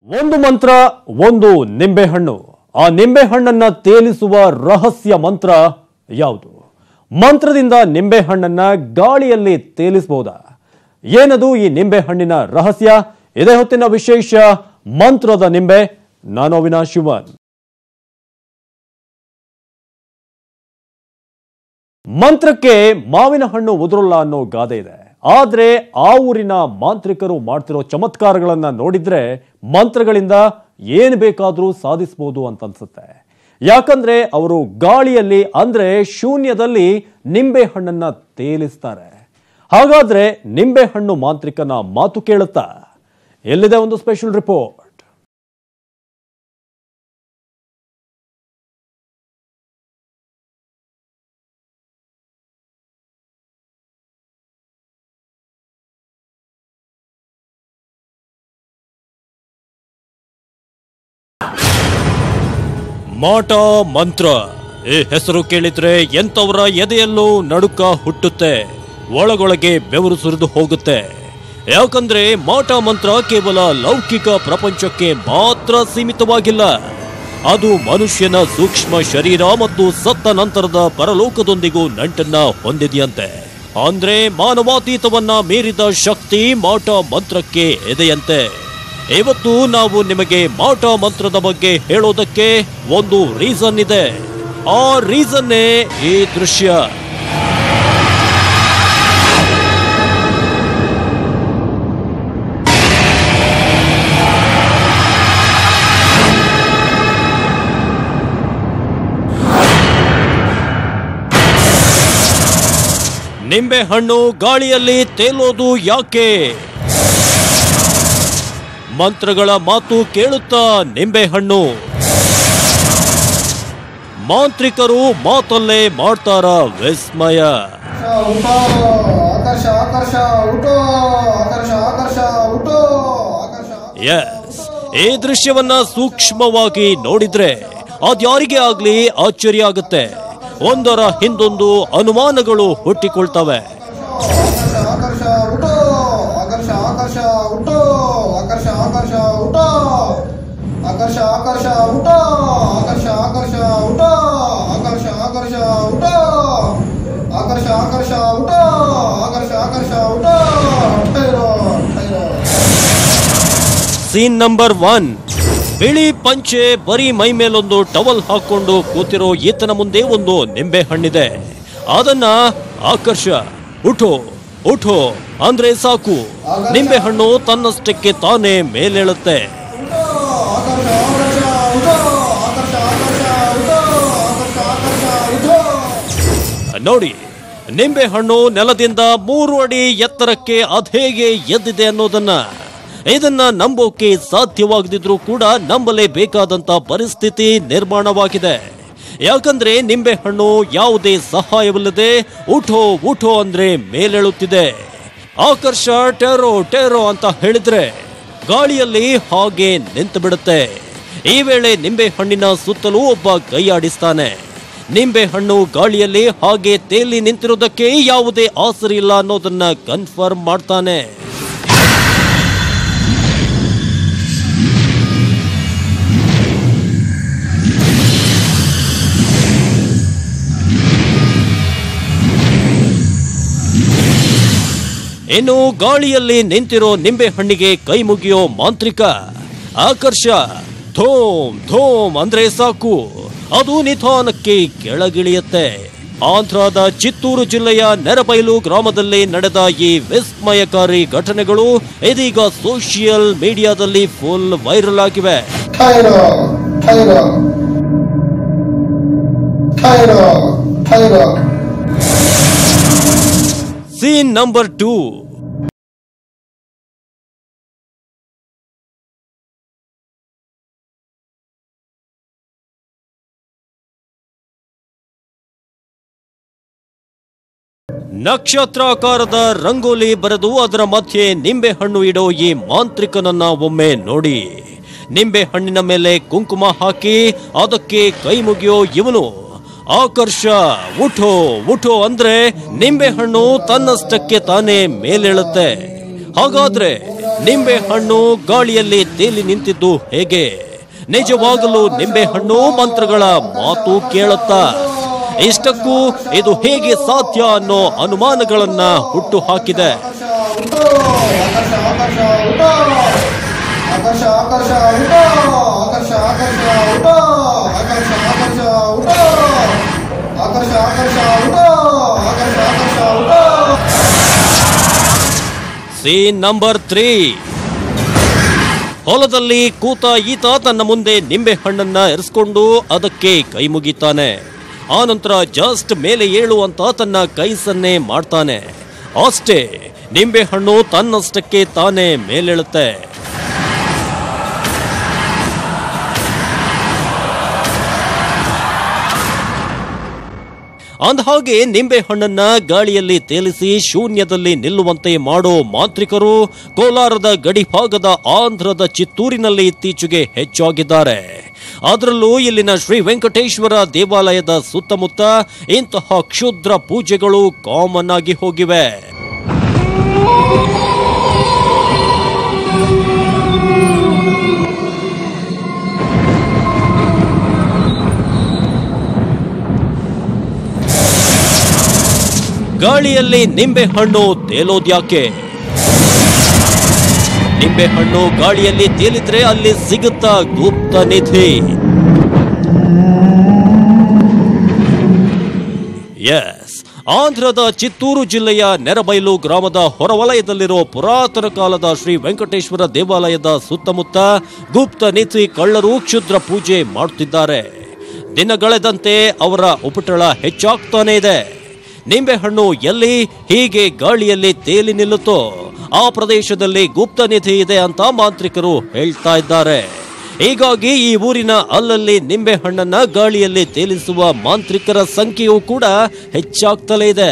ಒಂದು ಮಂತ್ರ ಒಂದು ನಿಂಬೆಹಣ್ಣು ಆ ನಿಂಬೆಹಣ್ಣನ್ನ ತೇಲಿಸುವ ರಹಸ್ಯ ಮಂತ್ರ ಯಾವುದು ಮಂತ್ರದಿಂದ ನಿಂಬೆಹಣ್ಣನ್ನ ಗಾಳಿಯಲ್ಲಿ ತೇಲಿಸಬಹುದಾ ಏನದು ಈ ನಿಂಬೆಹಣ್ಣಿನ ರಹಸ್ಯ ಇದೇ ಹೊತ್ತಿನ ವಿಶೇಷ ಮಂತ್ರದ ನಿಂಬೆ ನಾನು ಅವಿನಾಶ್ ಶಿವನ್ ಮಂತ್ರಕ್ಕೆ ಮಾವಿನ ಹಣ್ಣು ಉದುರಲ್ಲ ಅನ್ನೋ ಗಾದೆ ಇದೆ ಆದ್ರೆ ಆ ಊರಿನ ಮಾಂತ್ರಿಕರು ಮಾಡ್ತಿರೋ ಚಮತ್ಕಾರಗಳನ್ನ ನೋಡಿದ್ರೆ ಮಂತ್ರಗಳಿಂದ ಏನ್ ಬೇಕಾದ್ರೂ ಸಾಧಿಸಬಹುದು ಅಂತ ಅನ್ಸುತ್ತೆ ಯಾಕಂದ್ರೆ ಅವರು ಗಾಳಿಯಲ್ಲಿ ಅಂದ್ರೆ ಶೂನ್ಯದಲ್ಲಿ ನಿಂಬೆ ಹಣ್ಣನ್ನ ತೇಲಿಸ್ತಾರೆ ಹಾಗಾದ್ರೆ ನಿಂಬೆ ಹಣ್ಣು ಮಾಂತ್ರಿಕನ ಮಾತು ಕೇಳುತ್ತಾ ಎಲ್ಲಿದೆ ಒಂದು ಸ್ಪೆಷಲ್ ರಿಪೋರ್ಟ್ ಮಾಟ ಮಂತ್ರ ಈ ಹೆಸರು ಕೇಳಿದ್ರೆ ಎಂತವರ ಎದೆಯಲ್ಲೂ ನಡುಕ ಹುಟ್ಟುತ್ತೆ ಒಳಗೊಳಗೆ ಬೆವರು ಸುರಿದು ಹೋಗುತ್ತೆ ಯಾಕಂದ್ರೆ ಮಾಟ ಮಂತ್ರ ಕೇವಲ ಲೌಕಿಕ ಪ್ರಪಂಚಕ್ಕೆ ಮಾತ್ರ ಸೀಮಿತವಾಗಿಲ್ಲ ಅದು ಮನುಷ್ಯನ ಸೂಕ್ಷ್ಮ ಶರೀರ ಮತ್ತು ಸತ್ತ ನಂತರದ ಪರಲೋಕದೊಂದಿಗೂ ನಂಟನ್ನ ಹೊಂದಿದೆಯಂತೆ ಅಂದ್ರೆ ಮಾನವಾತೀತವನ್ನ ಮೀರಿದ ಶಕ್ತಿ ಮಾಟ ಮಂತ್ರಕ್ಕೆ ಇದೆಯಂತೆ ಇವತ್ತು ನಾವು ನಿಮಗೆ ಮಾಟ ಮಂತ್ರದ ಬಗ್ಗೆ ಹೇಳೋದಕ್ಕೆ ಒಂದು ರೀಸನ್ ಇದೆ ಆ ರೀಸನ್ನೇ ಈ ದೃಶ್ಯ ನಿಂಬೆ ಹಣ್ಣು ಗಾಳಿಯಲ್ಲಿ ತೇಲೋದು ಯಾಕೆ ಮಂತ್ರಗಳ ಮಾತು ಕೇಳುತ್ತಾ ನಿಂಬೆಹಣ್ಣು ಮಾಂತ್ರಿಕರು ಮಾತಲ್ಲೇ ಮಾಡ್ತಾರ ವಿಸ್ಮಯ ಊಟ ಆಕರ್ಷ ಆಕರ್ಷ ಊಟ ಆಕರ್ಷ ಆಕರ್ಷ ಊಟ ಆಕರ್ಷ ಎಸ್ ಈ ದೃಶ್ಯವನ್ನ ಸೂಕ್ಷ್ಮವಾಗಿ ನೋಡಿದ್ರೆ ಅದ್ಯಾರಿಗೆ ಆಗ್ಲಿ ಆಶ್ಚರ್ಯ ಆಗುತ್ತೆ ಒಂದರ ಹಿಂದೊಂದು ಅನುಮಾನಗಳು ಹುಟ್ಟಿಕೊಳ್ತವೆ ಆಕರ್ಷ ಊಟ ಆಕರ್ಷ ಆಕರ್ಷ ಊಟ ಆಕರ್ಷ ಆಕರ್ಷ ಊಟ ಆಕರ್ಷ ಆಕರ್ಷ ಊಟ ಆಕರ್ಷ ಆಕರ್ಷ ಊಟ ಆಕರ್ಷ ಆಕರ್ಷ ಊಟ ಆಕರ್ಷ ಆಕರ್ಷ ಊಟ ಆಕರ್ಷ ಆಕರ್ಷ ಊಟ ಟೈರೋ ಟೈರೋ ಸೀನ್ ನಂಬರ್ ಒನ್ ಬಿಳಿ ಪಂಚೆ ಬರೀ ಮೈ ಮೇಲೊಂದು ಟವಲ್ ಹಾಕೊಂಡು ಕೂತಿರೋ ಈತನ ಮುಂದೆ ಒಂದು ನಿಂಬೆ ಹಣ್ಣಿದೆ ಅದನ್ನ ಆಕರ್ಷ ಉಠೋ ಉಠೋ ಅಂದ್ರೆ ಸಾಕು ನಿಂಬೆ ಹಣ್ಣು ತನ್ನಷ್ಟಕ್ಕೆ ತಾನೇ ಮೇಲೇಳುತ್ತೆ ಆಕರ್ಷ ಆಕರ್ಷ ಊಟ ಆಕರ್ಷ ಆಕರ್ಷ ಊಟ ಆಕರ್ಷ ಆಕರ್ಷ ಊಟ ನೋಡಿ ನಿಂಬೆ ಹಣ್ಣು ನೆಲದಿಂದ ಮೂರು ಅಡಿ ಎತ್ತರಕ್ಕೆ ಅದೇಗೆ ಎದ್ದಿದೆ ಅನ್ನೋದನ್ನ ಇದನ್ನ ನಂಬೋಕೆ ಸಾಧ್ಯವಾಗದಿದ್ರೂ ಕೂಡ ನಂಬಲೇಬೇಕಾದಂತ ಪರಿಸ್ಥಿತಿ ನಿರ್ಮಾಣವಾಗಿದೆ ಯಾಕಂದ್ರೆ ನಿಂಬೆ ಹಣ್ಣು ಯಾವುದೇ ಸಹಾಯವಿಲ್ಲದೆ ಉಠೋ ಉಠೋ ಅಂದ್ರೆ ಮೇಲೇಳುತ್ತಿದೆ ಆಕರ್ಷ ಟೆರೋ ಟೆರೋ ಅಂತ ಹೇಳಿದ್ರೆ ಗಾಳಿಯಲ್ಲಿ ಹಾಗೆ ನಿಂತು ಬಿಡುತ್ತೆ ಈ ವೇಳೆ ನಿಂಬೆ ಹಣ್ಣಿನ ಸುತ್ತಲೂ ಒಬ್ಬ ಕೈಯಾಡಿಸ್ತಾನೆ ನಿಂಬೆ ಹಣ್ಣು ಗಾಳಿಯಲ್ಲಿ ಹಾಗೆ ತೇಲಿ ನಿಂತಿರೋದಕ್ಕೆ ಯಾವುದೇ ಆಸರಿ ಇಲ್ಲ ಅನ್ನೋದನ್ನ ಕನ್ಫರ್ಮ್ ಮಾಡ್ತಾನೆ ಇನ್ನು ಗಾಳಿಯಲ್ಲಿ ನಿಂತಿರೋ ನಿಂಬೆ ಹಣ್ಣಿಗೆ ಕೈ ಮುಗಿಯೋ ಮಾಂತ್ರಿಕ ಆಕರ್ಷ ಧೋಮ್ ಧೋಮ್ ಅಂದ್ರೆ ಸಾಕು ಅದು ನಿಧಾನಕ್ಕೆ ಕೆಳಗಿಳಿಯುತ್ತೆ ಆಂಧ್ರದ ಚಿತ್ತೂರು ಜಿಲ್ಲೆಯ ನೆರಬೈಲು ಗ್ರಾಮದಲ್ಲಿ ನಡೆದ ಈ ವಿಸ್ಮಯಕಾರಿ ಘಟನೆಗಳು ಇದೀಗ ಸೋಷಿಯಲ್ ಮೀಡಿಯಾದಲ್ಲಿ ಫುಲ್ ವೈರಲ್ ಆಗಿವೆ ಟೈರೋ ಟೈರೋ ಟೈರೋ ಟೈರೋ ಸೀನ್ ನಂಬರ್ ಟೂ ನಕ್ಷತ್ರಾಕಾರದ ರಂಗೋಲಿ ಬರೆದು ಅದರ ಮಧ್ಯೆ ನಿಂಬೆ ಹಣ್ಣು ಇಡೋ ಈ ಮಾಂತ್ರಿಕನನ್ನ ಒಮ್ಮೆ ನೋಡಿ ನಿಂಬೆ ಹಣ್ಣಿನ ಮೇಲೆ ಕುಂಕುಮ ಹಾಕಿ ಅದಕ್ಕೆ ಕೈ ಮುಗಿಯೋ ಇವನು ಆಕರ್ಷ ಉಠೋ ಉಠೋ ಅಂದ್ರೆ ನಿಂಬೆ ಹಣ್ಣು ತನ್ನಷ್ಟಕ್ಕೆ ತಾನೇ ಮೇಲೇಳುತ್ತೆ ಹಾಗಾದ್ರೆ ನಿಂಬೆ ಹಣ್ಣು ಗಾಳಿಯಲ್ಲಿ ತೇಲಿ ನಿಂತಿದ್ದು ಹೇಗೆ ನಿಜವಾಗಲೂ ನಿಂಬೆ ಹಣ್ಣು ಮಂತ್ರಗಳ ಮಾತು ಕೇಳುತ್ತಾ ಇಷ್ಟಕ್ಕೂ ಇದು ಹೇಗೆ ಸಾಧ್ಯ ಅನ್ನೋ ಅನುಮಾನಗಳನ್ನ ಹುಟ್ಟು ಹಾಕಿದೆ ಆಕರ್ಷ ಆಕರ್ಷ ಉಡೋ ಆಕರ್ಷ ಆಕರ್ಷ ಉಡೋ ಆಕರ್ಷ ಆಕರ್ಷ ಉಡೋ ಆಕರ್ಷ ಆಕರ್ಷ ಉಡೋ ಆಕರ್ಷ ಆಕರ್ಷ ಉಡೋ ಸೀನ್ ನಂಬರ್ ತ್ರೀ ಹೊಲದಲ್ಲಿ ಕೂತ ಈತ ತನ್ನ ಮುಂದೆ ನಿಂಬೆ ಹಣ್ಣನ್ನ ಎರೆಸ್ಕೊಂಡು ಅದಕ್ಕೆ ಕೈ ಮುಗಿತಾನೆ ಆನಂತರ ಜಸ್ಟ್ ಮೇಲೆ ಏಳುವಂತ ತನ್ನ ಕೈ ಸನ್ನೆ ಮಾಡ್ತಾನೆ ಅಷ್ಟೇ ನಿಂಬೆ ಹಣ್ಣು ತನ್ನಷ್ಟಕ್ಕೆ ತಾನೇ ಮೇಲೇಳುತ್ತೆ ಅಂದಹಾಗೆ ನಿಂಬೆ ಹಣ್ಣನ್ನ ಗಾಳಿಯಲ್ಲಿ ತೇಲಿಸಿ ಶೂನ್ಯದಲ್ಲಿ ನಿಲ್ಲುವಂತೆ ಮಾಡೋ ಮಾಂತ್ರಿಕರು ಕೋಲಾರದ ಗಡಿಭಾಗದ ಆಂಧ್ರದ ಚಿತ್ತೂರಿನಲ್ಲಿ ಇತ್ತೀಚೆಗೆ ಹೆಚ್ಚಾಗಿದ್ದಾರೆ ಅದರಲ್ಲೂ ಇಲ್ಲಿನ ಶ್ರೀ ವೆಂಕಟೇಶ್ವರ ದೇವಾಲಯದ ಸುತ್ತಮುತ್ತ ಇಂತಹ ಕ್ಷುದ್ರ ಪೂಜೆಗಳು ಕಾಮನ್ ಆಗಿ ಹೋಗಿವೆ ಗಾಳಿಯಲ್ಲಿ ನಿಂಬೆ ಹಣ್ಣು ತೇಲೋದ್ಯಾಕೆ ನಿಂಬೆ ಹಣ್ಣು ಗಾಳಿಯಲ್ಲಿ ತೇಲಿದ್ರೆ ಅಲ್ಲಿ ಸಿಗುತ್ತಾ ಗುಪ್ತ ನಿಧಿ ಎಸ್ ಆಂಧ್ರದ ಚಿತ್ತೂರು ಜಿಲ್ಲೆಯ ನೆರಬೈಲು ಗ್ರಾಮದ ಹೊರವಲಯದಲ್ಲಿರೋ ಪುರಾತನ ಕಾಲದ ಶ್ರೀ ವೆಂಕಟೇಶ್ವರ ದೇವಾಲಯದ ಸುತ್ತಮುತ್ತ ಗುಪ್ತ ನಿಧಿ ಕಳ್ಳರು ಕ್ಷುದ್ರ ಪೂಜೆ ಮಾಡುತ್ತಿದ್ದಾರೆ ದಿನಗಳೆದಂತೆ ಅವರ ಉಪಟಳ ಹೆಚ್ಚಾಗ್ತಾನೆ ಇದೆ ನಿಂಬೆಹಣ್ಣು ಎಲ್ಲಿ ಹೀಗೆ ಗಾಳಿಯಲ್ಲಿ ತೇಲಿ ನಿಲ್ಲುತ್ತೋ ಆ ಪ್ರದೇಶದಲ್ಲಿ ಗುಪ್ತ ನಿಧಿ ಇದೆ ಅಂತ ಮಾಂತ್ರಿಕರು ಹೇಳ್ತಾ ಇದ್ದಾರೆ ಹೀಗಾಗಿ ಈ ಊರಿನ ಅಲ್ಲಲ್ಲಿ ನಿಂಬೆ ಹಣ್ಣನ್ನ ಗಾಳಿಯಲ್ಲಿ ತೇಲಿಸುವ ಮಾಂತ್ರಿಕರ ಸಂಖ್ಯೆಯೂ ಕೂಡ ಹೆಚ್ಚಾಗ್ತಲೇ ಇದೆ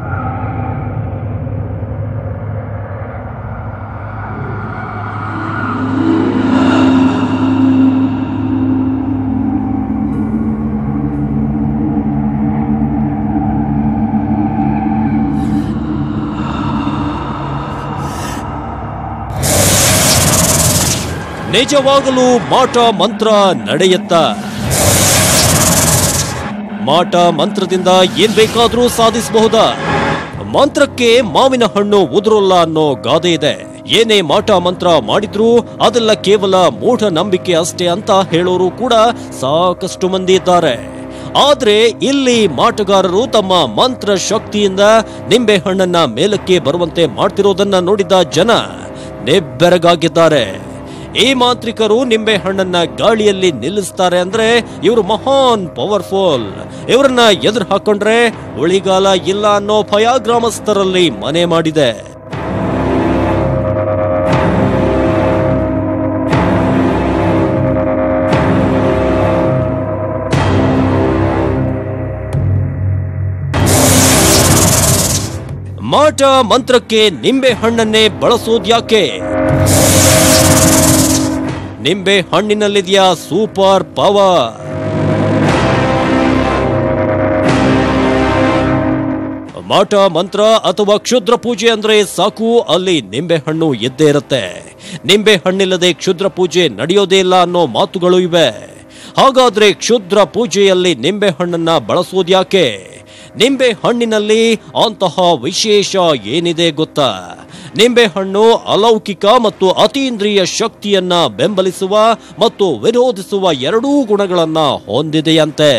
ನಿಜವಾಗಲೂ ಮಾಟ ಮಂತ್ರ ನಡೆಯುತ್ತ ಮಾಟ ಮಂತ್ರದಿಂದ ಏನ್ ಬೇಕಾದ್ರೂ ಸಾಧಿಸಬಹುದಾ ಮಂತ್ರಕ್ಕೆ ಮಾವಿನ ಹಣ್ಣು ಉದುರೋಲ್ಲ ಅನ್ನೋ ಗಾದೆ ಇದೆ ಏನೇ ಮಾಟ ಮಂತ್ರ ಮಾಡಿದ್ರೂ ಅದೆಲ್ಲ ಕೇವಲ ಮೂಢ ನಂಬಿಕೆ ಅಷ್ಟೇ ಅಂತ ಹೇಳೋರು ಕೂಡ ಸಾಕಷ್ಟು ಮಂದಿ ಇದ್ದಾರೆ ಆದ್ರೆ ಇಲ್ಲಿ ಮಾಟಗಾರರು ತಮ್ಮ ಮಂತ್ರ ಶಕ್ತಿಯಿಂದ ನಿಂಬೆ ಹಣ್ಣನ್ನ ಮೇಲಕ್ಕೆ ಬರುವಂತೆ ಮಾಡ್ತಿರೋದನ್ನ ನೋಡಿದ ಜನ ನಿಬ್ಬೆರಗಾಗಿದ್ದಾರೆ ಈ ಮಾಂತ್ರಿಕರು ನಿಂಬೆ ಹಣ್ಣನ್ನ ಗಾಳಿಯಲ್ಲಿ ನಿಲ್ಲಿಸ್ತಾರೆ ಅಂದ್ರೆ ಇವರು ಮಹಾನ್ ಪವರ್ಫುಲ್ ಇವರನ್ನ ಎದುರು ಹಾಕೊಂಡ್ರೆ ಉಳಿಗಾಲ ಇಲ್ಲ ಅನ್ನೋ ಭಯ ಗ್ರಾಮಸ್ಥರಲ್ಲಿ ಮನೆ ಮಾಡಿದೆ ಮಾಟ ಮಂತ್ರಕ್ಕೆ ನಿಂಬೆ ಹಣ್ಣನ್ನೇ ಬಳಸೋದ್ಯಾಕೆ ನಿಂಬೆ ಹಣ್ಣಿನಲ್ಲಿದೆಯಾ ಸೂಪರ್ ಪವರ್ ಮಾಟ ಮಂತ್ರ ಅಥವಾ ಕ್ಷುದ್ರ ಪೂಜೆ ಅಂದ್ರೆ ಸಾಕು ಅಲ್ಲಿ ನಿಂಬೆ ಹಣ್ಣು ಇದ್ದೇ ಇರುತ್ತೆ ನಿಂಬೆ ಹಣ್ಣಿಲ್ಲದೆ ಕ್ಷುದ್ರ ಪೂಜೆ ನಡೆಯೋದೇ ಇಲ್ಲ ಅನ್ನೋ ಮಾತುಗಳು ಇವೆ ಹಾಗಾದ್ರೆ ಕ್ಷುದ್ರ ಪೂಜೆಯಲ್ಲಿ ನಿಂಬೆ ಹಣ್ಣನ್ನ ಬಳಸೋದ್ಯಾಕೆ ನಿಂಬೆ ಹಣ್ಣಿನಲ್ಲಿ ಅಂತಹ ವಿಶೇಷ ಏನಿದೆ ಗೊತ್ತಾ ನಿಂಬೆ ಹಣ್ಣು ಅಲೌಕಿಕ ಮತ್ತು ಅತೀಂದ್ರಿಯ ಶಕ್ತಿಯನ್ನ ಬೆಂಬಲಿಸುವ ಮತ್ತು ವಿರೋಧಿಸುವ ಎರಡೂ ಗುಣಗಳನ್ನ ಹೊಂದಿದೆಯಂತೆ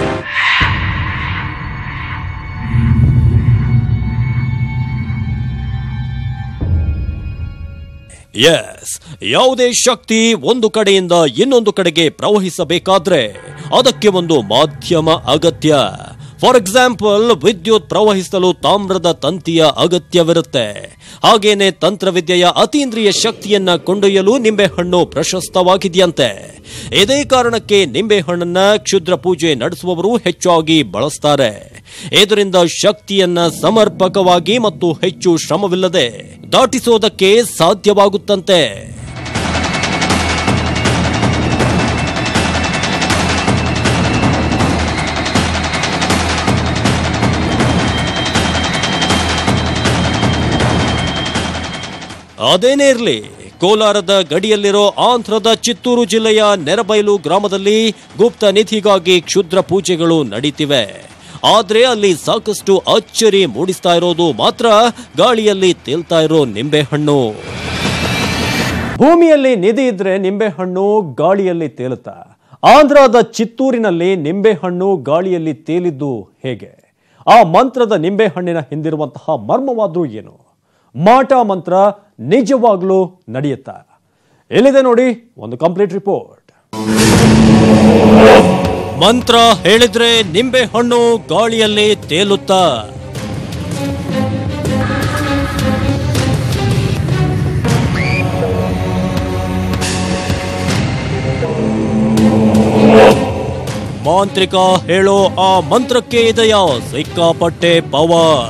ಎಸ್ ಯಾವುದೇ ಶಕ್ತಿ ಒಂದು ಕಡೆಯಿಂದ ಇನ್ನೊಂದು ಕಡೆಗೆ ಪ್ರವಹಿಸಬೇಕಾದ್ರೆ ಅದಕ್ಕೆ ಒಂದು ಮಾಧ್ಯಮ ಅಗತ್ಯ ಫಾರ್ ಎಕ್ಸಾಂಪಲ್ ವಿದ್ಯುತ್ ಪ್ರವಹಿಸಲು ತಾಮ್ರದ ತಂತಿಯ ಅಗತ್ಯವಿರುತ್ತೆ ಹಾಗೇನೆ ತಂತ್ರವಿದ್ಯೆಯ ಅತೀಂದ್ರಿಯ ಶಕ್ತಿಯನ್ನ ಕೊಂಡೊಯ್ಯಲು ನಿಂಬೆಹಣ್ಣು ಪ್ರಶಸ್ತವಾಗಿದೆಯಂತೆ ಇದೇ ಕಾರಣಕ್ಕೆ ನಿಂಬೆಹಣ್ಣನ್ನ ಕ್ಷುದ್ರ ಪೂಜೆ ನಡೆಸುವವರು ಹೆಚ್ಚಾಗಿ ಬಳಸ್ತಾರೆ ಇದರಿಂದ ಶಕ್ತಿಯನ್ನ ಸಮರ್ಪಕವಾಗಿ ಮತ್ತು ಹೆಚ್ಚು ಶ್ರಮವಿಲ್ಲದೆ ದಾಟಿಸೋದಕ್ಕೆ ಸಾಧ್ಯವಾಗುತ್ತಂತೆ ಅದೇನೇ ಇರಲಿ ಕೋಲಾರದ ಗಡಿಯಲ್ಲಿರೋ ಆಂಧ್ರದ ಚಿತ್ತೂರು ಜಿಲ್ಲೆಯ ನೆರಬೈಲು ಗ್ರಾಮದಲ್ಲಿ ಗುಪ್ತ ನಿಧಿಗಾಗಿ ಕ್ಷುದ್ರ ಪೂಜೆಗಳು ನಡೀತಿವೆ ಆದ್ರೆ ಅಲ್ಲಿ ಸಾಕಷ್ಟು ಅಚ್ಚರಿ ಮೂಡಿಸ್ತಾ ಇರೋದು ಮಾತ್ರ ಗಾಳಿಯಲ್ಲಿ ತೇಲ್ತಾ ಇರೋ ನಿಂಬೆಹಣ್ಣು ಭೂಮಿಯಲ್ಲಿ ನಿಧಿ ಇದ್ರೆ ನಿಂಬೆಹಣ್ಣು ಗಾಳಿಯಲ್ಲಿ ತೇಲುತ್ತಾ ಆಂಧ್ರದ ಚಿತ್ತೂರಿನಲ್ಲಿ ನಿಂಬೆಹಣ್ಣು ಗಾಳಿಯಲ್ಲಿ ತೇಲಿದ್ದು ಹೇಗೆ ಆ ಮಂತ್ರದ ನಿಂಬೆಹಣ್ಣಿನ ಹಿಂದಿರುವಂತಹ ಮರ್ಮವಾದ್ರೂ ಏನು ಮಾಟ ಮಂತ್ರ ನಿಜವಾಗ್ಲೂ ನಡೆಯುತ್ತಾ ಎಲ್ಲಿದೆ ನೋಡಿ ಒಂದು ಕಂಪ್ಲೀಟ್ ರಿಪೋರ್ಟ್ ಮಂತ್ರ ಹೇಳಿದ್ರೆ ನಿಂಬೆಹಣ್ಣು ಗಾಳಿಯಲ್ಲಿ ತೇಲುತ್ತಾ ಮಾಂತ್ರಿಕ ಹೇಳೋ ಆ ಮಂತ್ರಕ್ಕೆ ಇದೆಯಾ ಸಿಕ್ಕಾಪಟ್ಟೆ ಪವರ್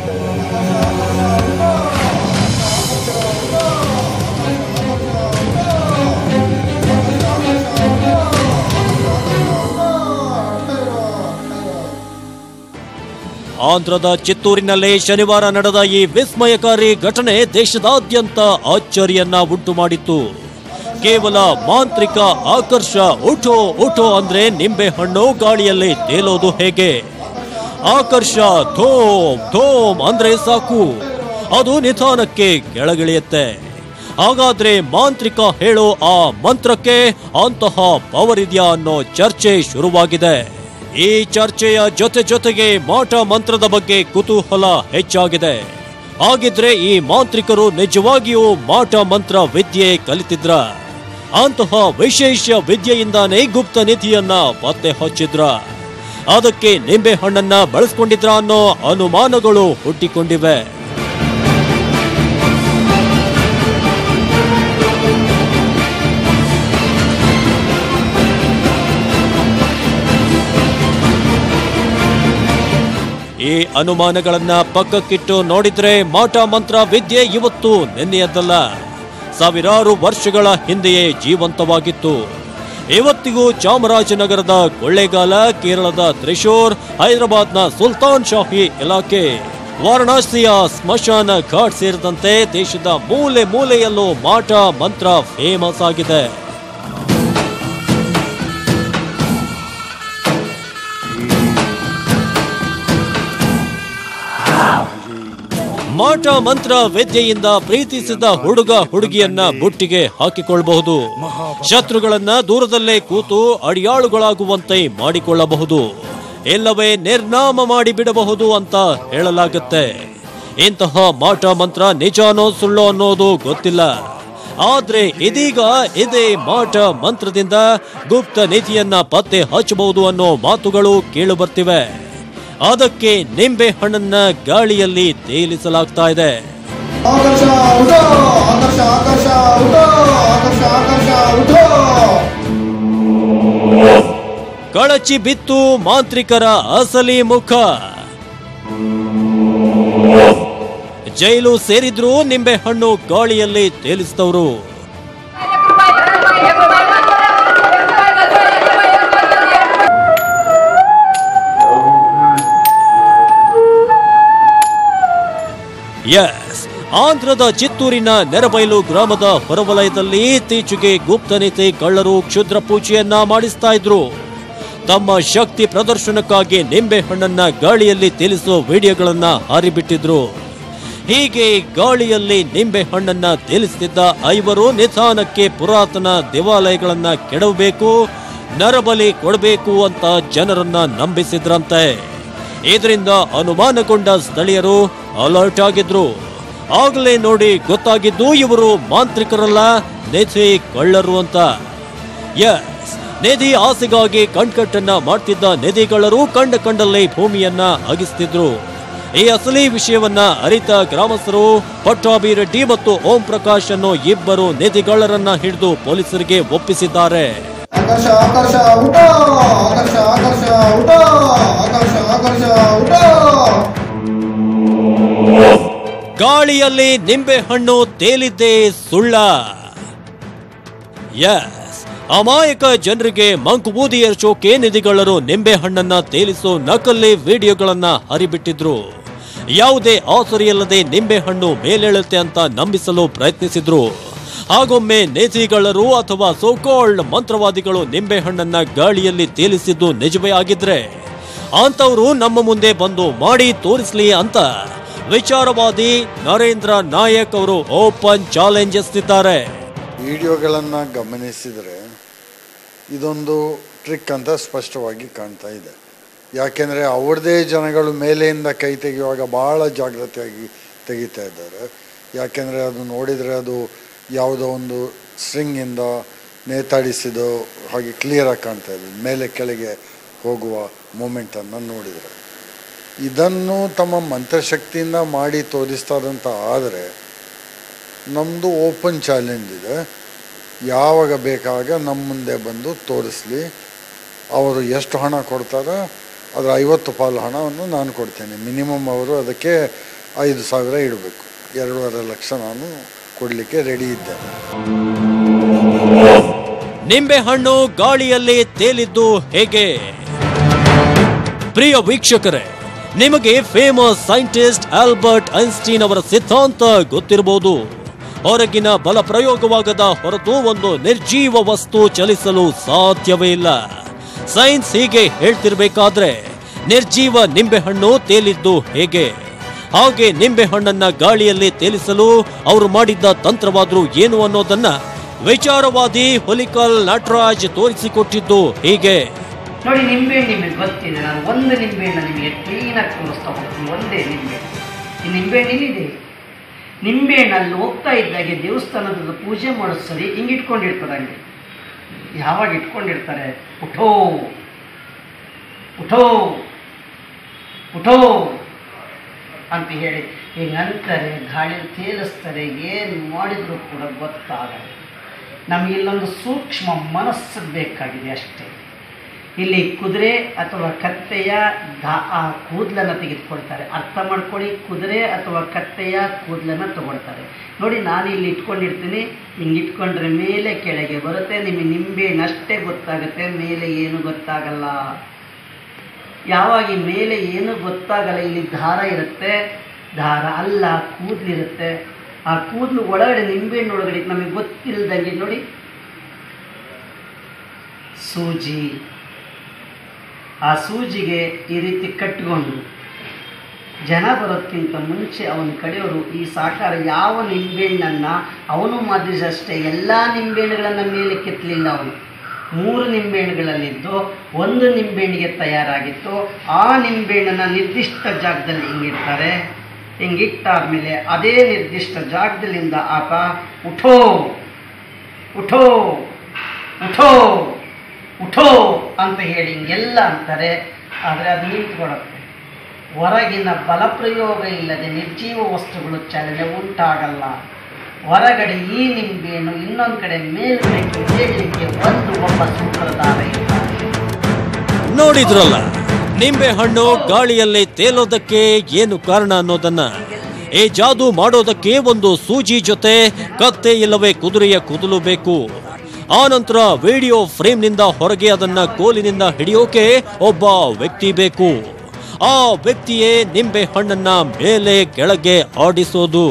ಆಂಧ್ರದ ಚಿತ್ತೂರಿನಲ್ಲಿ ಶನಿವಾರ ನಡೆದ ಈ ವಿಸ್ಮಯಕಾರಿ ಘಟನೆ ದೇಶದಾದ್ಯಂತ ಅಚ್ಚರಿಯನ್ನ ಉಂಟು ಮಾಡಿತ್ತು ಕೇವಲ ಮಾಂತ್ರಿಕ ಆಕರ್ಷ ಉಠೋ ಉಠೋ ಅಂದ್ರೆ ನಿಂಬೆ ಹಣ್ಣು ಗಾಳಿಯಲ್ಲಿ ತೇಲೋದು ಹೇಗೆ ಆಕರ್ಷ ಧೋಮ್ ಧೋಮ್ ಅಂದ್ರೆ ಸಾಕು ಅದು ನಿಧಾನಕ್ಕೆ ಕೆಳಗಿಳಿಯುತ್ತೆ ಹಾಗಾದ್ರೆ ಮಾಂತ್ರಿಕ ಹೇಳೋ ಆ ಮಂತ್ರಕ್ಕೆ ಅಂತಹ ಪವರ್ ಇದೆಯಾ ಅನ್ನೋ ಚರ್ಚೆ ಶುರುವಾಗಿದೆ ಈ ಚರ್ಚೆಯ ಜೊತೆ ಜೊತೆಗೆ ಮಾಟ ಮಂತ್ರದ ಬಗ್ಗೆ ಕುತೂಹಲ ಹೆಚ್ಚಾಗಿದೆ ಹಾಗಿದ್ರೆ ಈ ಮಾಂತ್ರಿಕರು ನಿಜವಾಗಿಯೂ ಮಾಟ ಮಂತ್ರ ವಿದ್ಯೆ ಕಲಿತಿದ್ರ ಅಂತಹ ವಿಶೇಷ ವಿದ್ಯೆಯಿಂದಾನೇ ಗುಪ್ತ ನಿಧಿಯನ್ನ ಪತ್ತೆ ಹಚ್ಚಿದ್ರ ಅದಕ್ಕೆ ನಿಂಬೆ ಹಣ್ಣನ್ನ ಬಳಸ್ಕೊಂಡಿದ್ರ ಅನ್ನೋ ಅನುಮಾನಗಳು ಹುಟ್ಟಿಕೊಂಡಿವೆ ಈ ಅನುಮಾನಗಳನ್ನ ಪಕ್ಕಕ್ಕಿಟ್ಟು ನೋಡಿದ್ರೆ ಮಾಟ ಮಂತ್ರ ವಿದ್ಯೆ ಇವತ್ತು ನಿನ್ನೆಯದ್ದಲ್ಲ ಸಾವಿರಾರು ವರ್ಷಗಳ ಹಿಂದೆಯೇ ಜೀವಂತವಾಗಿತ್ತು ಇವತ್ತಿಗೂ ಚಾಮರಾಜನಗರದ ಕೊಳ್ಳೇಗಾಲ ಕೇರಳದ ತ್ರಿಶೂರ್ ಹೈದರಾಬಾದ್ನ ಸುಲ್ತಾನ್ ಶಾಹಿ ಇಲಾಖೆ ವಾರಣಾಸಿಯ ಸ್ಮಶಾನ ಘಾಟ್ ಸೇರಿದಂತೆ ದೇಶದ ಮೂಲೆ ಮೂಲೆಯಲ್ಲೂ ಮಾಟ ಮಂತ್ರ ಫೇಮಸ್ ಆಗಿದೆ ಮಾಟ ಮಂತ್ರ ವಿದ್ಯೆಯಿಂದ ಪ್ರೀತಿಸಿದ ಹುಡುಗ ಹುಡುಗಿಯನ್ನ ಬುಟ್ಟಿಗೆ ಹಾಕಿಕೊಳ್ಳಬಹುದು ಶತ್ರುಗಳನ್ನ ದೂರದಲ್ಲೇ ಕೂತು ಅಡಿಯಾಳುಗಳಾಗುವಂತೆ ಮಾಡಿಕೊಳ್ಳಬಹುದು ಇಲ್ಲವೇ ನಿರ್ನಾಮ ಮಾಡಿ ಬಿಡಬಹುದು ಅಂತ ಹೇಳಲಾಗುತ್ತೆ ಇಂತಹ ಮಾಟ ಮಂತ್ರ ನಿಜಾನೋ ಸುಳ್ಳೋ ಅನ್ನೋದು ಗೊತ್ತಿಲ್ಲ ಆದ್ರೆ ಇದೀಗ ಇದೇ ಮಾಟ ಮಂತ್ರದಿಂದ ಗುಪ್ತ ನಿಧಿಯನ್ನ ಪತ್ತೆ ಹಚ್ಚಬಹುದು ಅನ್ನೋ ಮಾತುಗಳು ಕೇಳು ಬರ್ತಿವೆ ಅದಕ್ಕೆ ನಿಂಬೆ ಹಣ್ಣನ್ನ ಗಾಳಿಯಲ್ಲಿ ತೇಲಿಸಲಾಗ್ತಾ ಇದೆ ಆಕರ್ಷ ಉಠೋ ಆಕರ್ಷ ಆಕರ್ಷ ಉಠೋ ಆಕರ್ಷ ಆಕರ್ಷ ಉಠೋ ಕಳಚಿ ಬಿತ್ತು ಮಾಂತ್ರಿಕರ ಅಸಲಿ ಮುಖ ಜೈಲು ಸೇರಿದ್ರು ನಿಂಬೆ ಹಣ್ಣು ಗಾಳಿಯಲ್ಲಿ ತೇಲಿಸಿದವರು ಎಸ್ ಆಂಧ್ರದ ಚಿತ್ತೂರಿನ ನೆರಬೈಲು ಗ್ರಾಮದ ಹೊರವಲಯದಲ್ಲಿ ಇತ್ತೀಚೆಗೆ ಗುಪ್ತನೀತಿ ಕಳ್ಳರು ಕ್ಷುದ್ರ ಪೂಜೆಯನ್ನ ಮಾಡಿಸ್ತಾ ಇದ್ರು ತಮ್ಮ ಶಕ್ತಿ ಪ್ರದರ್ಶನಕ್ಕಾಗಿ ನಿಂಬೆ ಹಣ್ಣನ್ನ ಗಾಳಿಯಲ್ಲಿ ತೇಲಿಸುವ ವಿಡಿಯೋಗಳನ್ನ ಹಾರಿಬಿಟ್ಟಿದ್ರು ಹೀಗೆ ಗಾಳಿಯಲ್ಲಿ ನಿಂಬೆ ಹಣ್ಣನ್ನ ತೇಲಿಸುತ್ತಿದ್ದ ಐವರು ನಿಧಾನಕ್ಕೆ ಪುರಾತನ ದೇವಾಲಯಗಳನ್ನ ಕೆಡವಬೇಕು ನರಬಲಿ ಕೊಡಬೇಕು ಅಂತ ಜನರನ್ನ ನಂಬಿಸಿದ್ರಂತೆ ಇದರಿಂದ ಅನುಮಾನಗೊಂಡ ಸ್ಥಳೀಯರು ಅಲರ್ಟ್ ಆಗಿದ್ರು ಆಗಲೇ ನೋಡಿ ಗೊತ್ತಾಗಿದ್ದು ಇವರು ಮಾಂತ್ರಿಕರಲ್ಲ ನಿಧಿ ಕಳ್ಳರು ಅಂತ ಎಸ್ ನಿಧಿ ಆಸೆಗಾಗಿ ಕಣ್ಕಟ್ಟನ್ನ ಮಾಡ್ತಿದ್ದ ನಿಧಿಗಳರು ಕಂಡ ಕಂಡಲ್ಲೇ ಭೂಮಿಯನ್ನ ಅಗಿಸ್ತಿದ್ರು ಈ ಅಸಲಿ ವಿಷಯವನ್ನ ಅರಿತ ಗ್ರಾಮಸ್ಥರು ಪಟ್ಟಾಭಿ ರೆಡ್ಡಿ ಮತ್ತು ಓಂ ಪ್ರಕಾಶ್ ಅನ್ನೋ ಇಬ್ಬರು ನಿಧಿಗಳರನ್ನ ಹಿಡಿದು ಪೊಲೀಸರಿಗೆ ಒಪ್ಪಿಸಿದ್ದಾರೆ ಆಕರ್ಷ ಆಕರ್ಷ ಉಠೋ ಆಕರ್ಷ ಆಕರ್ಷ ಉಠೋ ಆಕರ್ಷ ಆಕರ್ಷ ಉಠೋ ಗಾಳಿಯಲ್ಲಿ ನಿಂಬೆ ಹಣ್ಣು ತೇಲಿದ್ದೇ ಸುಳ್ಳ ಎಸ್ ಅಮಾಯಕ ಜನರಿಗೆ ಮಂಕುಬೂದಿ ಎರಚೋಕೆ ನಿಧಿಗಳರು ನಿಂಬೆ ಹಣ್ಣನ್ನ ತೇಲಿಸೋ ನಕಲಿ ವಿಡಿಯೋಗಳನ್ನ ಹರಿಬಿಟ್ಟಿದ್ರು ಯಾವುದೇ ಆಸರಿಯಲ್ಲದೆ ನಿಂಬೆಹಣ್ಣು ಮೇಲೇಳುತ್ತೆ ಅಂತ ನಂಬಿಸಲು ಪ್ರಯತ್ನಿಸಿದ್ರು ಹಾಗೊಮ್ಮೆ ನೇತಿಗಳರು ಅಥವಾ ಸೋಕಾಲ್ಡ್ ಮಂತ್ರವಾದಿಗಳು ನಿಂಬೆಹಣ್ಣನ್ನ ಗಾಳಿಯಲ್ಲಿ ತೇಲಿಸಿದ್ದು ನಿಜವೇ ಆಗಿದ್ರೆ ಅಂತವರು ನಮ್ಮ ಮುಂದೆ ಬಂದು ಮಾಡಿ ತೋರಿಸ್ಲಿ ಅಂತ ವಿಚಾರವಾದಿ ನರೇಂದ್ರ ನಾಯಕ್ ಅವರು ಓಪನ್ ಚಾಲೆಂಜ್ ಎಸ್ತಿದ್ದಾರೆ ವಿಡಿಯೋಗಳನ್ನು ಗಮನಿಸಿದರೆ ಇದೊಂದು ಟ್ರಿಕ್ ಅಂತ ಸ್ಪಷ್ಟವಾಗಿ ಕಾಣ್ತಾ ಇದೆ ಯಾಕೆಂದರೆ ಅವ್ರದ್ದೇ ಜನಗಳು ಮೇಲೆಯಿಂದ ಕೈ ತೆಗೆಯುವಾಗ ಭಾಳ ಜಾಗ್ರತೆಯಾಗಿ ತೆಗಿತಾ ಇದ್ದಾರೆ ಯಾಕೆಂದರೆ ಅದು ನೋಡಿದರೆ ಅದು ಯಾವುದೋ ಒಂದು ಸ್ಟ್ರಿಂಗಿಂದ ನೇತಾಡಿಸಿದ್ದು ಹಾಗೆ ಕ್ಲಿಯರಾಗಿ ಕಾಣ್ತಾ ಇದೆ ಮೇಲೆ ಕೆಳಗೆ ಹೋಗುವ ಮೂಮೆಂಟನ್ನು ನೋಡಿದರೆ ಇದನ್ನು ತಮ್ಮ ಮಂತ್ರಶಕ್ತಿಯಿಂದ ಮಾಡಿ ತೋರಿಸ್ತಾರಂತ ಆದರೆ ನಮ್ಮದು ಓಪನ್ ಚಾಲೆಂಜ್ ಇದೆ ಯಾವಾಗ ಬೇಕಾಗ ನಮ್ಮ ಮುಂದೆ ಬಂದು ತೋರಿಸ್ಲಿ ಅವರು ಎಷ್ಟು ಹಣ ಕೊಡ್ತಾರೆ ಅದರ ಐವತ್ತು ಪಾಲು ಹಣವನ್ನು ನಾನು ಕೊಡ್ತೇನೆ ಮಿನಿಮಮ್ ಅವರು ಅದಕ್ಕೆ ಐದು ಸಾವಿರ ಇಡಬೇಕು ಎರಡೂವರೆ ಲಕ್ಷ ನಾನು ಕೊಡಲಿಕ್ಕೆ ರೆಡಿ ಇದ್ದೇನೆ ನಿಂಬೆಹಣ್ಣು ಗಾಳಿಯಲ್ಲಿ ತೇಲಿದ್ದು ಹೇಗೆ ಪ್ರಿಯ ವೀಕ್ಷಕರೇ ನಿಮಗೆ ಫೇಮಸ್ ಸೈಂಟಿಸ್ಟ್ ಆಲ್ಬರ್ಟ್ ಐನ್ಸ್ಟೀನ್ ಅವರ ಸಿದ್ಧಾಂತ ಗೊತ್ತಿರಬಹುದು ಹೊರಗಿನ ಬಲ ಪ್ರಯೋಗವಾಗದ ಹೊರತು ಒಂದು ನಿರ್ಜೀವ ವಸ್ತು ಚಲಿಸಲು ಸಾಧ್ಯವೇ ಇಲ್ಲ ಸೈನ್ಸ್ ಹೀಗೆ ಹೇಳ್ತಿರ್ಬೇಕಾದ್ರೆ ನಿರ್ಜೀವ ನಿಂಬೆಹಣ್ಣು ತೇಲಿದ್ದು ಹೇಗೆ ಹಾಗೆ ನಿಂಬೆಹಣ್ಣನ್ನ ಗಾಳಿಯಲ್ಲಿ ತೇಲಿಸಲು ಅವರು ಮಾಡಿದ್ದ ತಂತ್ರವಾದ್ರು ಏನು ಅನ್ನೋದನ್ನ ವಿಚಾರವಾದಿ ಹುಲಿಕಲ್ ನಟರಾಜ್ ತೋರಿಸಿಕೊಟ್ಟಿದ್ದು ಹೀಗೆ ನೋಡಿ ನಿಂಬೆಹಣ್ಣು ನಿಮಗೆ ಗೊತ್ತಿದೆ ನಾನು ಒಂದು ನಿಂಬೆಹಣ್ಣು ನಿಮಗೆ ಕ್ಲೀನಾಗಿ ತೋರಿಸ್ತಾ ಹೋಗ್ತೀನಿ ಒಂದೇ ನಿಂಬೆ ಈ ನಿಂಬೆಹಣ್ಣು ಇಲ್ಲಿದೆ ನಿಂಬೆಹಣ್ಣಲ್ಲಿ ಹೋಗ್ತಾ ಇದ್ದಾಗೆ ದೇವಸ್ಥಾನದ ಪೂಜೆ ಮಾಡೋದು ಸರಿ ಹಿಂಗೆ ಇಟ್ಕೊಂಡಿರ್ತಾರೆ ಹಂಗೆ ಯಾವಾಗ ಇಟ್ಕೊಂಡಿರ್ತಾರೆ ಉಠೋ ಉಠೋ ಉಠೋ ಅಂತ ಹೇಳಿ ಹಿಂಗೆ ಅಂತಾರೆ ಗಾಳಿ ತೇಲಿಸ್ತಾರೆ ಏನು ಮಾಡಿದರೂ ಕೂಡ ಗೊತ್ತಾಗಲ್ಲ ನಮಗೆ ಇಲ್ಲೊಂದು ಸೂಕ್ಷ್ಮ ಮನಸ್ಸು ಬೇಕಾಗಿದೆ ಅಷ್ಟೇ ಇಲ್ಲಿ ಕುದುರೆ ಅಥವಾ ಕತ್ತೆಯ ದಾ ಆ ಕೂದಲನ್ನು ತೆಗೆದುಕೊಳ್ತಾರೆ ಅರ್ಥ ಮಾಡ್ಕೊಳ್ಳಿ ಕುದುರೆ ಅಥವಾ ಕತ್ತೆಯ ಕೂದಲನ್ನು ತಗೊಳ್ತಾರೆ ನೋಡಿ ನಾನು ಇಲ್ಲಿ ಇಟ್ಕೊಂಡಿರ್ತೀನಿ ಹಿಂಗೆ ಇಟ್ಕೊಂಡ್ರೆ ಮೇಲೆ ಕೆಳಗೆ ಬರುತ್ತೆ ನಿಮಗೆ ನಿಂಬೆಹಣ್ಣಷ್ಟೇ ಗೊತ್ತಾಗುತ್ತೆ ಮೇಲೆ ಏನು ಗೊತ್ತಾಗಲ್ಲ ಯಾವಾಗ ಈ ಮೇಲೆ ಏನು ಗೊತ್ತಾಗಲ್ಲ ಇಲ್ಲಿ ದಾರ ಇರುತ್ತೆ ದಾರ ಅಲ್ಲ ಕೂದಲಿರುತ್ತೆ ಆ ಕೂದಲು ಒಳಗಡೆ ನಿಂಬೆಹಣ್ಣು ಒಳಗಡೆ ನಮಗೆ ಗೊತ್ತಿಲ್ಲದಂಗೆ ನೋಡಿ ಸೂಜಿ ಆ ಸೂಜಿಗೆ ಈ ರೀತಿ ಕಟ್ಟಿಕೊಂಡು ಜನ ಬರೋದಕ್ಕಿಂತ ಮುಂಚೆ ಅವನ ಕಡೆಯವರು ಈ ಸಾಕಾರ ಯಾವ ನಿಂಬೆಹಣ್ಣನ್ನು ಅವನು ಮಾದಿಸಷ್ಟೇ ಎಲ್ಲ ನಿಂಬೆಹಣ್ಣುಗಳನ್ನು ಮೇಲೆ ಕೆತ್ತಲಿಲ್ಲ ಅವನು ಮೂರು ನಿಂಬೆಹಣ್ಣುಗಳಲ್ಲಿದ್ದು ಒಂದು ನಿಂಬೆಹಣ್ಣಿಗೆ ತಯಾರಾಗಿತ್ತು ಆ ನಿಂಬೆಹಣ್ಣನ್ನು ನಿರ್ದಿಷ್ಟ ಜಾಗದಲ್ಲಿ ಹಿಂಗಿಡ್ತಾರೆ ಹಿಂಗಿಟ್ಟಾದ್ಮೇಲೆ ಅದೇ ನಿರ್ದಿಷ್ಟ ಜಾಗದಲ್ಲಿಂದ ಆತ ಉಠೋ ಉಠೋ ಉಠೋ ಉಠೋ ಅಂತ ಹೇಳಿ ಹಿಂಗೆಲ್ಲ ಅಂತಾರೆ ಆದರೆ ಅದು ನಿಂತ್ಕೊಡುತ್ತೆ ಹೊರಗಿನ ಬಲಪ್ರಯೋಗ ಇಲ್ಲದೆ ನಿರ್ಜೀವ ವಸ್ತುಗಳು ಚಲನೆ ಉಂಟಾಗಲ್ಲ ಹೊರಗಡೆ ಈ ನಿಂಬೆಯನ್ನು ಇನ್ನೊಂದು ಕಡೆ ಮೇಲ್ಗಡೆಗೆ ಹೇಳಲಿಕ್ಕೆ ಒಂದು ಒಬ್ಬ ಸೂತ್ರಧಾರ ಇರ್ತಾನೆ ನೋಡಿದ್ರಲ್ಲ ನಿಂಬೆ ಹಣ್ಣು ಗಾಳಿಯಲ್ಲಿ ತೇಲೋದಕ್ಕೆ ಏನು ಕಾರಣ ಅನ್ನೋದನ್ನ ಈ ಜಾದು ಮಾಡೋದಕ್ಕೆ ಒಂದು ಸೂಜಿ ಜೊತೆ ಕತ್ತೆ ಇಲ್ಲವೇ ಕುದುರೆಯ ಕುದಲು ಬೇಕು ಆನಂತರ ವಿಡಿಯೋ ಫ್ರೇಮ್ನಿಂದ ಹೊರಗೆ ಅದನ್ನ ಕೋಲಿನಿಂದ ಹಿಡಿಯೋಕೆ ಒಬ್ಬ ವ್ಯಕ್ತಿ ಬೇಕು ಆ ವ್ಯಕ್ತಿಯೇ ನಿಂಬೆ ಹಣ್ಣನ್ನ ಮೇಲೆ ಕೆಳಗೆ ಆಡಿಸೋದು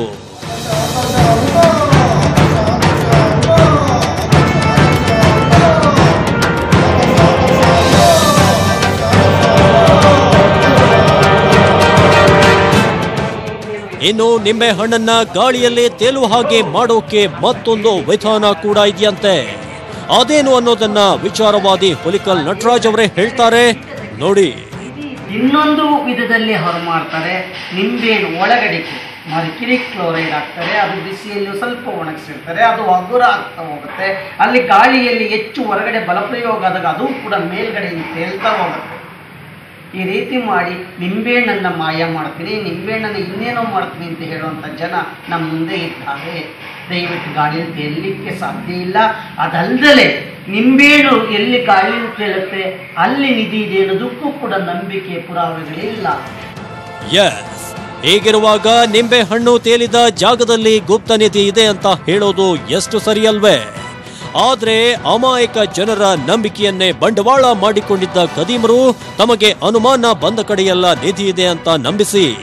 ಇನ್ನು ನಿಂಬೆ ಹಣ್ಣನ್ನ ಗಾಳಿಯಲ್ಲಿ ತೇಲುವ ಹಾಗೆ ಮಾಡೋಕೆ ಮತ್ತೊಂದು ವಿಧಾನ ಕೂಡ ಇದೆಯಂತೆ ಅದೇನು ಅನ್ನೋದನ್ನ ವಿಚಾರವಾದಿ ಹುಲಿಕಲ್ ನಟರಾಜ್ ಅವರೇ ಹೇಳ್ತಾರೆ ನೋಡಿ ಇನ್ನೊಂದು ವಿಧದಲ್ಲಿ ಹೊರ ಮಾಡ್ತಾರೆ ನಿಂಬೆಹಣ್ಣು ಒಳಗಡೆಗೆ ಮರ್ಕಿರಿಕ್ ಕ್ಲೋರೈಡ್ ಹಾಕ್ತಾರೆ ಅದು ಬಿಸಿಯಲ್ಲಿ ಸ್ವಲ್ಪ ಒಣಗಿಸಿರ್ತಾರೆ ಅದು ಹಗುರ ಆಗ್ತಾ ಹೋಗುತ್ತೆ ಅಲ್ಲಿ ಗಾಳಿಯಲ್ಲಿ ಹೆಚ್ಚು ಹೊರಗಡೆ ಬಲಪ್ರಯೋಗ ಆದಾಗ ಅದು ಕೂಡ ಮೇಲ್ಗಡೆ ತೇಲ್ತಾ ಹೋಗುತ್ತೆ ಈ ರೀತಿ ಮಾಡಿ ನಿಂಬೆಹಣ್ಣನ್ನು ಮಾಯ ಮಾಡ್ತೀನಿ ನಿಂಬೆಹಣ್ಣನ್ನು ಇನ್ನೇನೋ ಮಾಡ್ತೀನಿ ಅಂತ ಹೇಳುವಂಥ ಜನ ನಮ್ಮ ಮುಂದೆ ಇದ್ದಾರೆ ದಯವಿಟ್ಟು ಗಾಳಿಯಲ್ಲಿ ತೇಲಲಿಕ್ಕೆ ಸಾಧ್ಯ ಇಲ್ಲ ಅದಲ್ಲದೆ ನಿಂಬೆಹಣ್ಣು ಎಲ್ಲಿ ಗಾಳಿಯಲ್ಲಿ ತೇಲುತ್ತೆ ಅಲ್ಲಿ ನಿಧಿ ಇದೆ ಅನ್ನೋದಕ್ಕೂ ಕೂಡ ನಂಬಿಕೆ ಪುರಾವೆಗಳಿಲ್ಲ ಎಸ್ ಹೀಗಿರುವಾಗ ನಿಂಬೆ ಹಣ್ಣು ತೇಲಿದ ಜಾಗದಲ್ಲಿ ಗುಪ್ತ ನಿಧಿ ಇದೆ ಅಂತ ಹೇಳೋದು ಎಷ್ಟು ಸರಿಯಲ್ವೇ ಆದ್ರೆ ಅಮಾಯಕ ಜನರ ನಂಬಿಕೆಯನ್ನೇ ಬಂಡವಾಳ ಮಾಡಿಕೊಂಡಿದ್ದ ಕದೀಮರು ತಮಗೆ ಅನುಮಾನ ಬಂದ ಕಡೆಯೆಲ್ಲ ನಿಧಿ ಇದೆ ಅಂತ ನಂಬಿಸಿ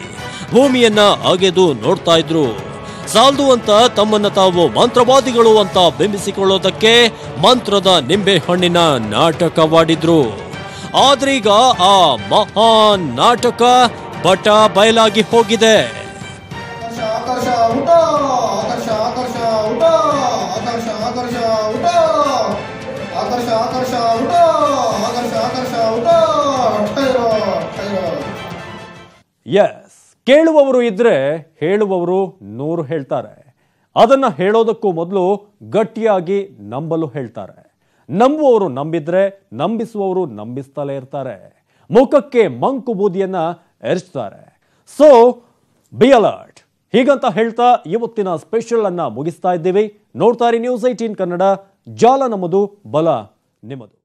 ಭೂಮಿಯನ್ನ ಅಗೆದು ನೋಡ್ತಾ ಇದ್ರು ಸಾಲ್ದು ಅಂತ ತಮ್ಮನ್ನ ತಾವು ಮಂತ್ರವಾದಿಗಳು ಅಂತ ಬಿಂಬಿಸಿಕೊಳ್ಳೋದಕ್ಕೆ ಮಂತ್ರದ ನಿಂಬೆ ಹಣ್ಣಿನ ನಾಟಕವಾಡಿದ್ರು ಆದ್ರೀಗ ಆ ಮಹಾನ್ ನಾಟಕ ಬಟ ಬಯಲಾಗಿ ಹೋಗಿದೆ ಆಕರ್ಷ ಆಕರ್ಷ ಊಟ ಆಕರ್ಷ ಆಕರ್ಷ ಊಟ ಆಕರ್ಷ ಆಕರ್ಷ ಊಟ ಆಕರ್ಷ ಆಕರ್ಷ ಊಟ ಆಕರ್ಷ ಆಕರ್ಷ ಊಟ ಟೈರೋ ಟೈರೋ ಎಸ್ ಕೇಳುವವರು ಇದ್ರೆ ಹೇಳುವವರು ನೂರು ಹೇಳ್ತಾರೆ ಅದನ್ನ ಹೇಳೋದಕ್ಕೂ ಮೊದಲು ಗಟ್ಟಿಯಾಗಿ ನಂಬಲು ಹೇಳ್ತಾರೆ ನಂಬುವವರು ನಂಬಿದ್ರೆ ನಂಬಿಸುವವರು ನಂಬಿಸ್ತಲೇ ಇರ್ತಾರೆ ಮುಖಕ್ಕೆ ಮಂಕು ಬೂದಿಯನ್ನ ಎರಚ್ತಾರೆ ಸೊ ಬಿ ಅಲರ್ಟ್ ಹೀಗಂತ ಹೇಳ್ತಾ ಇವತ್ತಿನ ಸ್ಪೆಷಲ್ ಅನ್ನ ಮುಗಿಸ್ತಾ ಇದ್ದೀವಿ ನೋಡ್ತಾ ಇರಿ ನ್ಯೂಸ್ ಏಟೀನ್ ಕನ್ನಡ ಜಾಲ ನಮ್ಮದು ಬಲ ನಿಮ್ಮದು